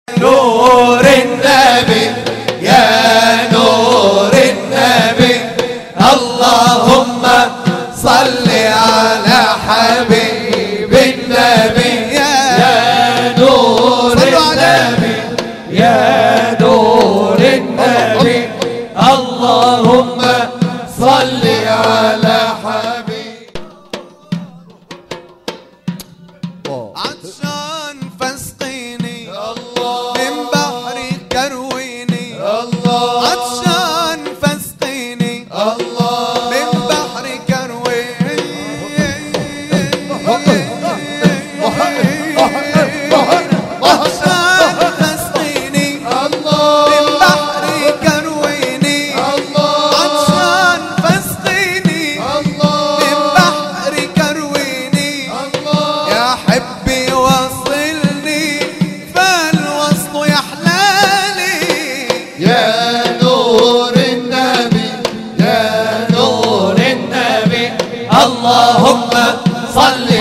نور النبي يا نور النبي اللهم صل على حبيب النبي يا نور النبي يا نور النبي اللهم صل على حبيب عطشان فاسقيني الله من بحر كرويني الله عطشان فاسقيني الله من بحر كرويني عطشان فاسقيني من الله بحر كرويني عطشان فاسقيني من بحر كرويني يا حبي وصلني فالوصل يحلالي يا نور النبي يا نور النبي اللهم صل